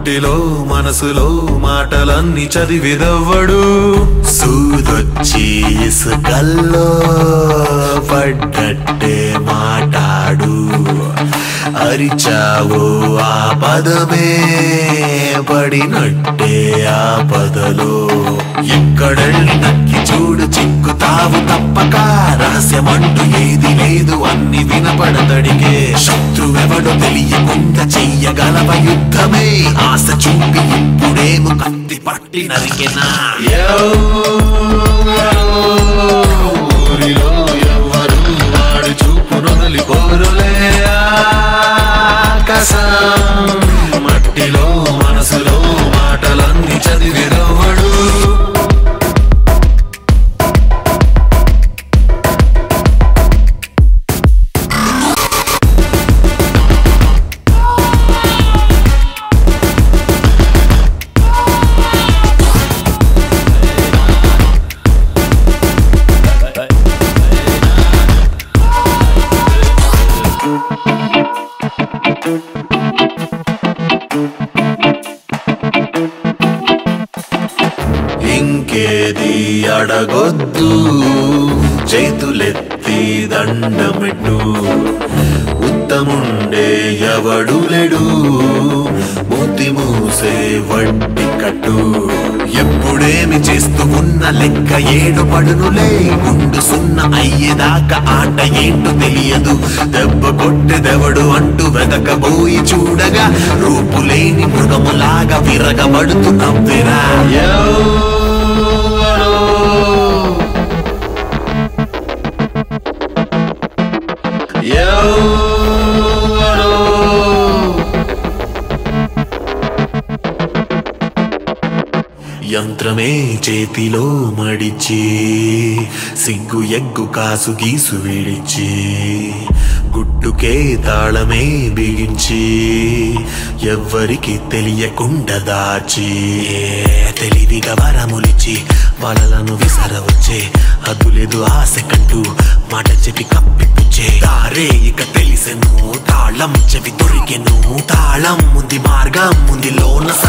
మట్టిలో మనసులో మాటలన్నీ చదివిదవ్వడు సూదొచ్చి ఇసుకల్లో పడ్డట్టే మాటాడు అరిచావు ఆ పదమే పడినట్టే ఆ పదలో ఎక్కడెళ్ళి నక్కి చూడు చిక్కుతావు తప్పక రహస్యమంటూ ఏది లేదు అన్ని వినపడతడిగే శత్రువెవడో తెలియకుండా చెయ్యగలవ యుద్ధమే ఆశ చూపి ఇప్పుడేమో కత్తి పట్టి నరికెనా ఊరిలో ఎవ్వరు వాడి చూపు నొదలి కోరులే ఆకాశం మట్టిలో మనసులో మాటలన్నీ చదివిదవ్వడు ఇంకేది అడగొద్దు చేతులెత్తి దండమెట్టు ఉత్తముండే ఎవడు లేడు మూతి మూసే వడ్డీ కట్టు ఎప్పుడేమి చేస్తూ ఉన్న లెక్క ఏడు పడునులే గుండు సున్న అయ్యేదాకా ఆట ఏంటో తెలియదు దెబ్బ కొట్టెదెవడు అంటూ వెదకబోయి చూడగా రూపులేని మృగములాగా విరగబడుతూ నవ్వెరా ఎవరో ఎవరో యంత్రమే చేతిలో మడిచి సిగ్గు ఎగ్గు కాసు గీసు విడిచి గుట్టుకే తాళమే బిగించి ఎవ్వరికి తెలియకుండా దాచి తెలివిగా వరములిచి వలలను విసరవచ్చే అదులేదు ఆశ కంటూ మాట చెప్పి కప్పిపుచ్చే దారే ఇక తెలిసెను తాళం చెవి దొరికెను తాళం ముంది మార్గం ముంది లోన